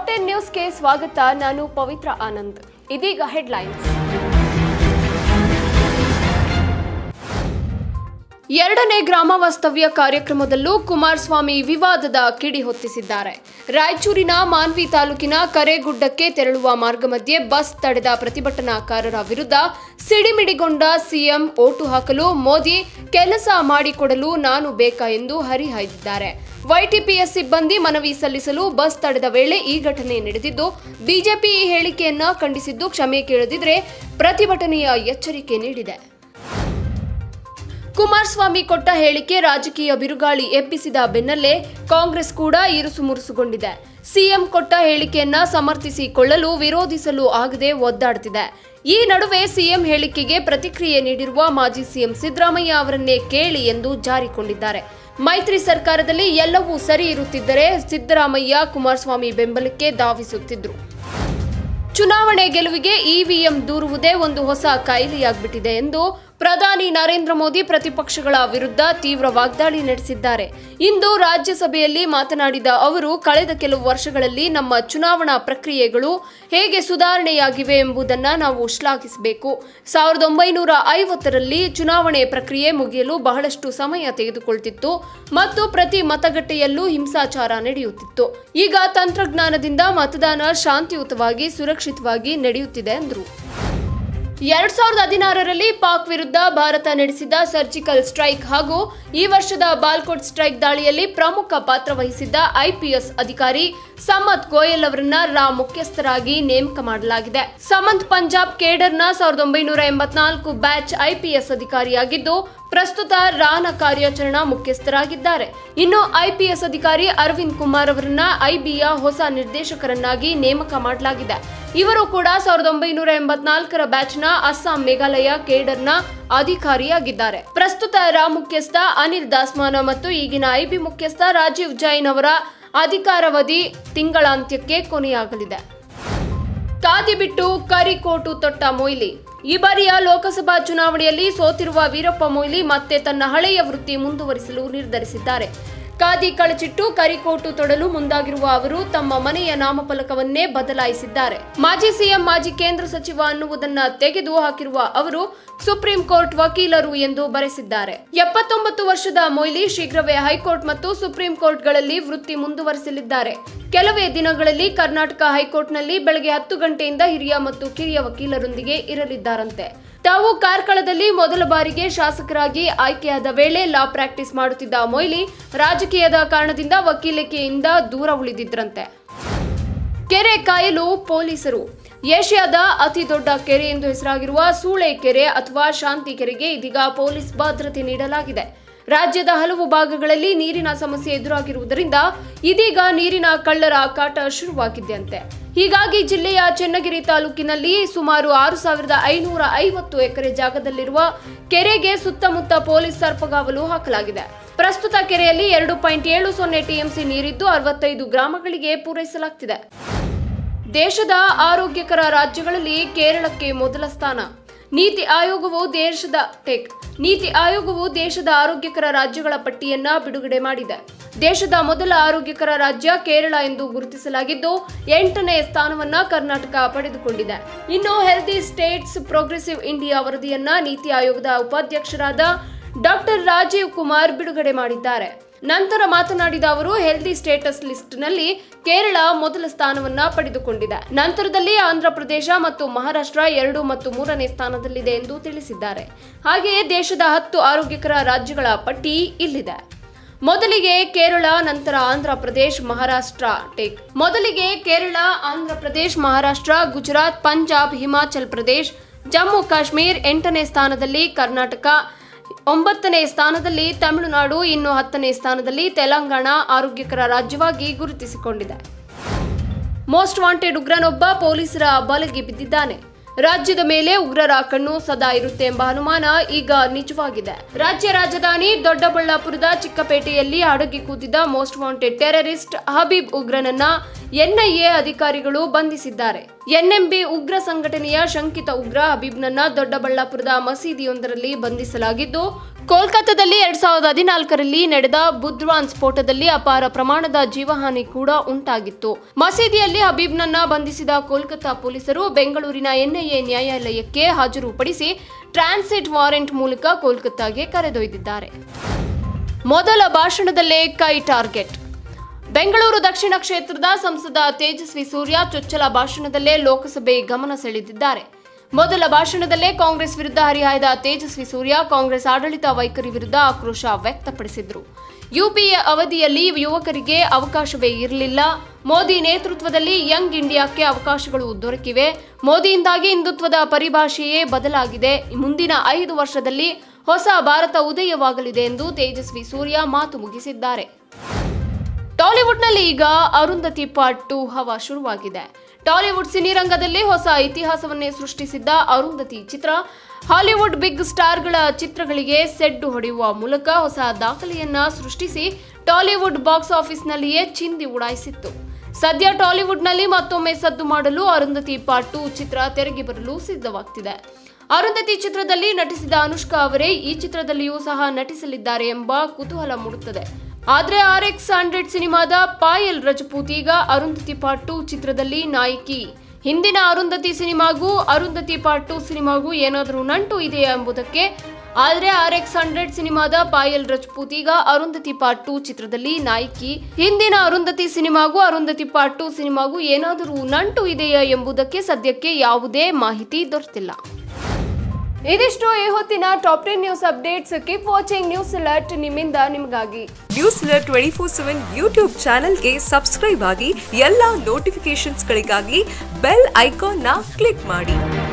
ten ನ್ಯೂಸ್ಗೆ ಸ್ವಾಗತ ನಾನು ಪವಿತ್ರ ಆನಂದ್ ಇದೀಗ ಹೆಡ್ಲೈನ್ಸ್ ಎರಡನೇ ಗ್ರಾಮ ವಾಸ್ತವ್ಯ ಕಾರ್ಯಕ್ರಮದಲ್ಲೂ ಕುಮಾರಸ್ವಾಮಿ ವಿವಾದದ ಕಿಡಿ ಹೊತ್ತಿಸಿದ್ದಾರೆ ರಾಯಚೂರಿನ ಮಾನ್ವಿ ತಾಲೂಕಿನ ಕರೇಗುಡ್ಡಕ್ಕೆ ತೆರಳುವ ಮಾರ್ಗ ಮಧ್ಯೆ ಬಸ್ ತಡೆದ ಪ್ರತಿಭಟನಾಕಾರರ ವಿರುದ್ಧ ಸಿಡಿಮಿಡಿಗೊಂಡ ಸಿಎಂ ಓಟು ಹಾಕಲು ಮೋದಿ ಕೆಲಸ ಮಾಡಿಕೊಡಲು ನಾನು ಬೇಕಾ ಎಂದು ಹರಿಹಾಯ್ದಿದ್ದಾರೆ ವೈಟಿಪಿಎಸ್ ಸಿಬ್ಬಂದಿ ಮನವಿ ಸಲ್ಲಿಸಲು ಬಸ್ ತಡೆದ ವೇಳೆ ಈ ಘಟನೆ ನಡೆದಿದ್ದು ಬಿಜೆಪಿ ಈ ಹೇಳಿಕೆಯನ್ನ ಖಂಡಿಸಿದ್ದು ಕ್ಷಮೆ ಕೇಳದಿದ್ರೆ ಪ್ರತಿಭಟನೆಯ ಎಚ್ಚರಿಕೆ ನೀಡಿದೆ ಕುಮಾರಸ್ವಾಮಿ ಕೊಟ್ಟ ಹೇಳಿಕೆ ರಾಜಕೀಯ ಬಿರುಗಾಳಿ ಎಬ್ಬಿಸಿದ ಬೆನ್ನಲ್ಲೇ ಕಾಂಗ್ರೆಸ್ ಕೂಡ ಇರುಸುಮುರುಸುಗೊಂಡಿದೆ ಸಿಎಂ ಕೊಟ್ಟ ಹೇಳಿಕೆಯನ್ನ ಸಮರ್ಥಿಸಿಕೊಳ್ಳಲು ವಿರೋಧಿಸಲು ಆಗದೆ ಒದ್ದಾಡ್ತಿದೆ ಈ ನಡುವೆ ಸಿಎಂ ಹೇಳಿಕೆಗೆ ಪ್ರತಿಕ್ರಿಯೆ ನೀಡಿರುವ ಮಾಜಿ ಸಿಎಂ ಸಿದ್ದರಾಮಯ್ಯ ಅವರನ್ನೇ ಕೇಳಿ ಎಂದು ಜಾರಿಕೊಂಡಿದ್ದಾರೆ ಮೈತ್ರಿ ಸರ್ಕಾರದಲ್ಲಿ ಎಲ್ಲವೂ ಸರಿ ಇರುತ್ತಿದ್ದರೆ ಸಿದ್ದರಾಮಯ್ಯ ಕುಮಾರಸ್ವಾಮಿ ಬೆಂಬಲಕ್ಕೆ ಧಾವಿಸುತ್ತಿದ್ರು ಚುನಾವಣೆ ಗೆಲುವಿಗೆ ಇವಿಎಂ ದೂರುವುದೇ ಒಂದು ಹೊಸ ಕಾಯಿಲೆಯಾಗ್ಬಿಟ್ಟಿದೆ ಎಂದು ಪ್ರಧಾನಿ ನರೇಂದ್ರ ಮೋದಿ ಪ್ರತಿಪಕ್ಷಗಳ ವಿರುದ್ಧ ತೀವ್ರ ವಾಗ್ದಾಳಿ ನಡೆಸಿದ್ದಾರೆ ಇಂದು ರಾಜ್ಯಸಭೆಯಲ್ಲಿ ಮಾತನಾಡಿದ ಅವರು ಕಳೆದ ಕೆಲವು ವರ್ಷಗಳಲ್ಲಿ ನಮ್ಮ ಚುನಾವಣಾ ಪ್ರಕ್ರಿಯೆಗಳು ಹೇಗೆ ಸುಧಾರಣೆಯಾಗಿವೆ ಎಂಬುದನ್ನು ನಾವು ಶ್ಲಾಘಿಸಬೇಕು ಸಾವಿರದ ಒಂಬೈನೂರ ಐವತ್ತರಲ್ಲಿ ಚುನಾವಣೆ ಪ್ರಕ್ರಿಯೆ ಮುಗಿಯಲು ಬಹಳಷ್ಟು ಸಮಯ ತೆಗೆದುಕೊಳ್ತಿತ್ತು ಮತ್ತು ಪ್ರತಿ ಮತಗಟ್ಟೆಯಲ್ಲೂ ಹಿಂಸಾಚಾರ ನಡೆಯುತ್ತಿತ್ತು ಈಗ ತಂತ್ರಜ್ಞಾನದಿಂದ ಮತದಾನ ಶಾಂತಿಯುತವಾಗಿ ಸುರಕ್ಷಿತವಾಗಿ ನಡೆಯುತ್ತಿದೆ ಎಂದರು ಎರಡ್ ಸಾವಿರದ ಹದಿನಾರರಲ್ಲಿ ಪಾಕ್ ವಿರುದ್ಧ ಭಾರತ ನಡೆಸಿದ ಸರ್ಜಿಕಲ್ ಸ್ಟ್ರೈಕ್ ಹಾಗೂ ಈ ವರ್ಷದ ಬಾಲ್ಕೋಟ್ ಸ್ಟ್ರೈಕ್ ದಾಳಿಯಲ್ಲಿ ಪ್ರಮುಖ ಪಾತ್ರ ವಹಿಸಿದ್ದ ಐಪಿಎಸ್ ಅಧಿಕಾರಿ ಸಮತ್ ಗೋಯಲ್ ಅವರನ್ನ ರಾ ಮುಖ್ಯಸ್ಥರಾಗಿ ನೇಮಕ ಮಾಡಲಾಗಿದೆ ಸಮಂತ್ ಪಂಜಾಬ್ ಕೇಡರ್ನ ಸಾವಿರದ ಒಂಬೈನೂರ ಎಂಬತ್ನಾಲ್ಕು ಬ್ಯಾಚ್ ಐಪಿಎಸ್ ಅಧಿಕಾರಿಯಾಗಿದ್ದು ಪ್ರಸ್ತುತ ರಾನ ಕಾರ್ಯಾಚರಣಾ ಮುಖ್ಯಸ್ಥರಾಗಿದ್ದಾರೆ ಇನ್ನು ಐಪಿಎಸ್ ಅಧಿಕಾರಿ ಅರವಿಂದ್ ಕುಮಾರ್ ಅವರನ್ನ ಐಬಿಯ ಹೊಸ ನಿರ್ದೇಶಕರನ್ನಾಗಿ ನೇಮಕ ಮಾಡಲಾಗಿದೆ ಇವರು ಕೂಡ ಸಾವಿರದ ಒಂಬೈನೂರ ಎಂಬತ್ನಾಲ್ಕರ ಬ್ಯಾಚ್ನ ಅಸ್ಸಾಂ ಮೇಘಾಲಯ ಕೇಡರ್ನ ಅಧಿಕಾರಿಯಾಗಿದ್ದಾರೆ ಪ್ರಸ್ತುತ ರಾ ಮುಖ್ಯಸ್ಥ ಅನಿಲ್ ದಾಸ್ಮಾನ ಮತ್ತು ಈಗಿನ ಐಬಿ ಮುಖ್ಯಸ್ಥ ರಾಜೀವ್ ಜೈನ್ ಅವರ ಅಧಿಕಾರಾವಧಿ ತಿಂಗಳಾಂತ್ಯಕ್ಕೆ ಕೊನೆಯಾಗಲಿದೆ ಖಾದಿ ಬಿಟ್ಟು ಕರಿಕೋಟು ತೊಟ್ಟ ಮೊಯ್ಲಿ ಈ ಬಾರಿಯ ಲೋಕಸಭಾ ಚುನಾವಣೆಯಲ್ಲಿ ಸೋತಿರುವ ವೀರಪ್ಪ ಮೊಯ್ಲಿ ಮತ್ತೆ ತನ್ನ ಹಳೆಯ ವೃತ್ತಿ ಮುಂದುವರಿಸಲು ನಿರ್ಧರಿಸಿದ್ದಾರೆ ಖಾದಿ ಕಳಚಿಟ್ಟು ಕರಿಕೋಟು ತೊಡಲು ಮುಂದಾಗಿರುವ ಅವರು ತಮ್ಮ ಮನೆಯ ನಾಮಫಲಕವನ್ನೇ ಬದಲಾಯಿಸಿದ್ದಾರೆ ಮಾಜಿ ಸಿಎಂ ಮಾಜಿ ಕೇಂದ್ರ ಸಚಿವ ಅನ್ನುವುದನ್ನ ತೆಗೆದು ಹಾಕಿರುವ ಅವರು ಸುಪ್ರೀಂ ಕೋರ್ಟ್ ವಕೀಲರು ಎಂದು ಬರೆಸಿದ್ದಾರೆ ಎಪ್ಪತ್ತೊಂಬತ್ತು ವರ್ಷದ ಮೊಯ್ಲಿ ಶೀಘ್ರವೇ ಹೈಕೋರ್ಟ್ ಮತ್ತು ಸುಪ್ರೀಂ ಕೋರ್ಟ್ಗಳಲ್ಲಿ ವೃತ್ತಿ ಮುಂದುವರಿಸಲಿದ್ದಾರೆ ಕೆಲವೇ ದಿನಗಳಲ್ಲಿ ಕರ್ನಾಟಕ ಹೈಕೋರ್ಟ್ನಲ್ಲಿ ಬೆಳಗ್ಗೆ ಹತ್ತು ಗಂಟೆಯಿಂದ ಹಿರಿಯ ಮತ್ತು ಕಿರಿಯ ವಕೀಲರೊಂದಿಗೆ ಇರಲಿದ್ದಾರಂತೆ ತಾವು ಕಾರ್ಕಳದಲ್ಲಿ ಮೊದಲ ಬಾರಿಗೆ ಶಾಸಕರಾಗಿ ಆಯ್ಕೆಯಾದ ವೇಳೆ ಲಾ ಪ್ರಾಕ್ಟೀಸ್ ಮಾಡುತ್ತಿದ್ದ ಮೊಯ್ಲಿ ರಾಜಕೀಯದ ಕಾರಣದಿಂದ ವಕೀಲಿಕೆಯಿಂದ ದೂರ ಉಳಿದಿದ್ರಂತೆ ಕೆರೆ ಕಾಯಲು ಪೊಲೀಸರು ಏಷ್ಯಾದ ಅತಿ ದೊಡ್ಡ ಕೆರೆ ಎಂದು ಹೆಸರಾಗಿರುವ ಸೂಳೆ ಕೆರೆ ಅಥವಾ ಶಾಂತಿ ಕೆರೆಗೆ ಇದೀಗ ಪೊಲೀಸ್ ಭದ್ರತೆ ನೀಡಲಾಗಿದೆ ರಾಜ್ಯದ ಹಲವು ಭಾಗಗಳಲ್ಲಿ ನೀರಿನ ಸಮಸ್ಯೆ ಎದುರಾಗಿರುವುದರಿಂದ ಇದೀಗ ನೀರಿನ ಕಳ್ಳರ ಕಾಟ ಶುರುವಾಗಿದೆಯಂತೆ ಹೀಗಾಗಿ ಜಿಲ್ಲೆಯ ಚೆನ್ನಗಿರಿ ತಾಲೂಕಿನಲ್ಲಿ ಸುಮಾರು ಆರು ಸಾವಿರದ ಐನೂರ ಐವತ್ತು ಎಕರೆ ಜಾಗದಲ್ಲಿರುವ ಕೆರೆಗೆ ಸುತ್ತಮುತ್ತ ಪೊಲೀಸ್ ಸರ್ಪಗಾವಲು ಹಾಕಲಾಗಿದೆ ಪ್ರಸ್ತುತ ಕೆರೆಯಲ್ಲಿ ಎರಡು ಪಾಯಿಂಟ್ ಏಳು ಸೊನ್ನೆ ಟಿಎಂಸಿ ನೀರಿದ್ದು ಅರವತ್ತೈದು ಗ್ರಾಮಗಳಿಗೆ ಪೂರೈಸಲಾಗ್ತಿದೆ ದೇಶದ ಆರೋಗ್ಯಕರ ರಾಜ್ಯಗಳಲ್ಲಿ ಕೇರಳಕ್ಕೆ ಮೊದಲ ಸ್ಥಾನ ನೀತಿ ಆಯೋಗವು ದೇಶದ ಟೆಕ್ ನೀತಿ ಆಯೋಗವು ದೇಶದ ಆರೋಗ್ಯಕರ ರಾಜ್ಯಗಳ ಪಟ್ಟಿಯನ್ನ ಬಿಡುಗಡೆ ಮಾಡಿದೆ ದೇಶದ ಮೊದಲ ಆರೋಗ್ಯಕರ ರಾಜ್ಯ ಕೇರಳ ಎಂದು ಗುರುತಿಸಲಾಗಿದ್ದು ಎಂಟನೇ ಸ್ಥಾನವನ್ನ ಕರ್ನಾಟಕ ಪಡೆದುಕೊಂಡಿದೆ ಇನ್ನು ಹೆಲ್ದಿ ಸ್ಟೇಟ್ಸ್ ಪ್ರೋಗ್ರೆಸಿವ್ ಇಂಡಿಯಾ ವರದಿಯನ್ನ ನೀತಿ ಆಯೋಗದ ಉಪಾಧ್ಯಕ್ಷರಾದ ಡಾಕ್ಟರ್ ರಾಜೀವ್ ಕುಮಾರ್ ಬಿಡುಗಡೆ ಮಾಡಿದ್ದಾರೆ ನಂತರ ಮಾತನಾಡಿದ ಅವರು ಹೆಲ್ದಿ ಸ್ಟೇಟಸ್ ಲಿಸ್ಟ್ನಲ್ಲಿ ಕೇರಳ ಮೊದಲ ಸ್ಥಾನವನ್ನ ಪಡೆದುಕೊಂಡಿದೆ ನಂತರದಲ್ಲಿ ಆಂಧ್ರ ಪ್ರದೇಶ ಮತ್ತು ಮಹಾರಾಷ್ಟ್ರ ಎರಡು ಮತ್ತು ಮೂರನೇ ಸ್ಥಾನದಲ್ಲಿದೆ ಎಂದು ತಿಳಿಸಿದ್ದಾರೆ ಹಾಗೆಯೇ ದೇಶದ ಹತ್ತು ಆರೋಗ್ಯಕರ ರಾಜ್ಯಗಳ ಪಟ್ಟಿ ಇಲ್ಲಿದೆ ಮೊದಲಿಗೆ ಕೇರಳ ನಂತರ ಆಂಧ್ರ ಪ್ರದೇಶ್ ಮಹಾರಾಷ್ಟ್ರ ಟೇಕ್ ಮೊದಲಿಗೆ ಕೇರಳ ಆಂಧ್ರ ಪ್ರದೇಶ್ ಮಹಾರಾಷ್ಟ್ರ ಗುಜರಾತ್ ಪಂಜಾಬ್ ಹಿಮಾಚಲ್ ಪ್ರದೇಶ್ ಜಮ್ಮು ಕಾಶ್ಮೀರ್ ಎಂಟನೇ ಸ್ಥಾನದಲ್ಲಿ ಕರ್ನಾಟಕ ಒಂಬತ್ತನೇ ಸ್ಥಾನದಲ್ಲಿ ತಮಿಳುನಾಡು ಇನ್ನು ಹತ್ತನೇ ಸ್ಥಾನದಲ್ಲಿ ತೆಲಂಗಾಣ ಆರೋಗ್ಯಕರ ರಾಜ್ಯವಾಗಿ ಗುರುತಿಸಿಕೊಂಡಿದೆ ಮೋಸ್ಟ್ ವಾಂಟೆಡ್ ಉಗ್ರನೊಬ್ಬ ಪೊಲೀಸರ ಬಲೆಗೆ ಬಿದ್ದಿದ್ದಾನೆ ರಾಜ್ಯದ ಮೇಲೆ ಉಗ್ರರ ಕಣ್ಣು ಸದಾ ಇರುತ್ತೆ ಎಂಬ ಅನುಮಾನ ಈಗ ನಿಜವಾಗಿದೆ ರಾಜ್ಯ ರಾಜಧಾನಿ ದೊಡ್ಡಬಳ್ಳಾಪುರದ ಚಿಕ್ಕಪೇಟೆಯಲ್ಲಿ ಅಡಗಿ ಕೂತಿದ್ದ ಮೋಸ್ಟ್ ವಾಂಟೆಡ್ ಟೆರರಿಸ್ಟ್ ಹಬೀಬ್ ಉಗ್ರನನ್ನ ಎನ್ಐಎ ಅಧಿಕಾರಿಗಳು ಬಂಧಿಸಿದ್ದಾರೆ ಎನ್ಎಂಬಿ ಉಗ್ರ ಸಂಘಟನೆಯ ಶಂಕಿತ ಉಗ್ರ ಹಬೀಬ್ನನ್ನ ದೊಡ್ಡಬಳ್ಳಾಪುರದ ಮಸೀದಿಯೊಂದರಲ್ಲಿ ಬಂಧಿಸಲಾಗಿದ್ದು ಕೋಲ್ಕತ್ತಾದಲ್ಲಿ ಎರಡ್ ಸಾವಿರದ ಹದಿನಾಲ್ಕರಲ್ಲಿ ನಡೆದ ಬುದ್ವಾನ್ ಸ್ಫೋಟದಲ್ಲಿ ಅಪಾರ ಪ್ರಮಾಣದ ಜೀವಹಾನಿ ಕೂಡ ಉಂಟಾಗಿತ್ತು ಮಸೀದಿಯಲ್ಲಿ ಹಬೀಬ್ನನ್ನ ಬಂಧಿಸಿದ ಕೋಲ್ಕತ್ತಾ ಪೊಲೀಸರು ಬೆಂಗಳೂರಿನ ಎನ್ಐಎ ನ್ಯಾಯಾಲಯಕ್ಕೆ ಹಾಜರುಪಡಿಸಿ ಟ್ರಾನ್ಸಿಟ್ ವಾರೆಂಟ್ ಮೂಲಕ ಕೋಲ್ಕತ್ತಾಗೆ ಕರೆದೊಯ್ದಿದ್ದಾರೆ ಮೊದಲ ಭಾಷಣದಲ್ಲೇ ಕೈ ಟಾರ್ಗೆಟ್ ಬೆಂಗಳೂರು ದಕ್ಷಿಣ ಕ್ಷೇತ್ರದ ಸಂಸದ ತೇಜಸ್ವಿ ಸೂರ್ಯ ಚೊಚ್ಚಲ ಭಾಷಣದಲ್ಲೇ ಲೋಕಸಭೆ ಗಮನ ಸೆಳೆದಿದ್ದಾರೆ ಮೊದಲ ಭಾಷಣದಲ್ಲೇ ಕಾಂಗ್ರೆಸ್ ವಿರುದ್ಧ ಹರಿಹಾಯ್ದ ತೇಜಸ್ವಿ ಸೂರ್ಯ ಕಾಂಗ್ರೆಸ್ ಆಡಳಿತ ವೈಖರಿ ವಿರುದ್ಧ ಆಕ್ರೋಶ ವ್ಯಕ್ತಪಡಿಸಿದ್ರು ಯುಪಿಎ ಅವಧಿಯಲ್ಲಿ ಯುವಕರಿಗೆ ಅವಕಾಶವೇ ಇರಲಿಲ್ಲ ಮೋದಿ ನೇತೃತ್ವದಲ್ಲಿ ಯಂಗ್ ಇಂಡಿಯಾಕ್ಕೆ ಅವಕಾಶಗಳು ದೊರಕಿವೆ ಮೋದಿಯಿಂದಾಗಿ ಹಿಂದುತ್ವದ ಪರಿಭಾಷೆಯೇ ಬದಲಾಗಿದೆ ಮುಂದಿನ ಐದು ವರ್ಷದಲ್ಲಿ ಹೊಸ ಭಾರತ ಉದಯವಾಗಲಿದೆ ಎಂದು ತೇಜಸ್ವಿ ಸೂರ್ಯ ಮಾತು ಮುಗಿಸಿದ್ದಾರೆ ಟಾಲಿವುಡ್ನಲ್ಲಿ ಈಗ ಅರುಂಧತಿ ಪಾರ್ಟ್ ಟು ಹವಾ ಶುರುವಾಗಿದೆ ಟಾಲಿವುಡ್ ಸಿನಿರಂಗದಲ್ಲಿ ಹೊಸ ಇತಿಹಾಸವನ್ನೇ ಸೃಷ್ಟಿಸಿದ್ದ ಅರುಂಧತಿ ಚಿತ್ರ ಹಾಲಿವುಡ್ ಬಿಗ್ ಸ್ಟಾರ್ಗಳ ಚಿತ್ರಗಳಿಗೆ ಸೆಡ್ಡು ಹೊಡೆಯುವ ಮೂಲಕ ಹೊಸ ದಾಖಲೆಯನ್ನ ಸೃಷ್ಟಿಸಿ ಟಾಲಿವುಡ್ ಬಾಕ್ಸ್ ಆಫೀಸ್ನಲ್ಲಿಯೇ ಚಿಂದಿ ಉಡಾಯಿಸಿತ್ತು ಸದ್ಯ ಟಾಲಿವುಡ್ನಲ್ಲಿ ಮತ್ತೊಮ್ಮೆ ಸದ್ದು ಮಾಡಲು ಅರುಂಧತಿ ಪಾರ್ಟ್ ಟು ಚಿತ್ರ ತೆರೆಗೆ ಬರಲು ಸಿದ್ಧವಾಗ್ತಿದೆ ಅರುಂಧತಿ ಚಿತ್ರದಲ್ಲಿ ನಟಿಸಿದ ಅನುಷ್ಕಾ ಅವರೇ ಈ ಚಿತ್ರದಲ್ಲಿಯೂ ಸಹ ನಟಿಸಲಿದ್ದಾರೆ ಎಂಬ ಕುತೂಹಲ ಮೂಡುತ್ತದೆ ಆದ್ರೆ ಆರ್ ಎಕ್ಸ್ ಹಂಡ್ರೆಡ್ ಸಿನಿಮಾದ ಪಾಯಲ್ ರಜಪೂತ್ ಈಗ ಅರುಂಧತಿ ಪಾರ್ಟ್ ಟು ಚಿತ್ರದಲ್ಲಿ ನಾಯಕಿ ಹಿಂದಿನ ಅರುಂಧತಿ ಸಿನಿಮಾಗೂ ಅರುಂಧತಿ ಪಾರ್ಟ್ ಟು ಸಿನಿಮಾಗೂ ಏನಾದರೂ ನಂಟು ಇದೆಯಾ ಎಂಬುದಕ್ಕೆ ಆದ್ರೆ ಆರ್ ಎಕ್ಸ್ ಹಂಡ್ರೆಡ್ ಸಿನಿಮಾದ ಪಾಯಲ್ ರಜಪೂತ್ ಈಗ ಅರುಂಧತಿ ಪಾರ್ಟ್ ಟು ಚಿತ್ರದಲ್ಲಿ ನಾಯಕಿ ಹಿಂದಿನ ಅರುಂಧತಿ ಸಿನಿಮಾಗೂ ಅರುಂಧತಿ ಪಾರ್ಟ್ ಟು ಸಿನಿಮಾಗೂ ಏನಾದರೂ ನಂಟು ಇದೆಯಾ ಎಂಬುದಕ್ಕೆ ಸದ್ಯಕ್ಕೆ ಯಾವುದೇ ಮಾಹಿತಿ ದೊರೆತಿಲ್ಲ ಇದಿಷ್ಟು ಈ ಹೊತ್ತಿನ top ten news updates keep watching news alert ನಿಮ್ಮಿಂದ ನಿಮಗಾಗಿ news twenty four seven YouTube ಚಾನೆಲ್ಗೆ ಸಬ್ಸ್ಕ್ರೈಬ್ ಆಗಿ ಎಲ್ಲ ನೋಟಿಫಿಕೇಶನ್ಸ್ಗಳಿಗಾಗಿ ಬೆಲ್ ಐಕಾನ್ನ ಕ್ಲಿಕ್ ಮಾಡಿ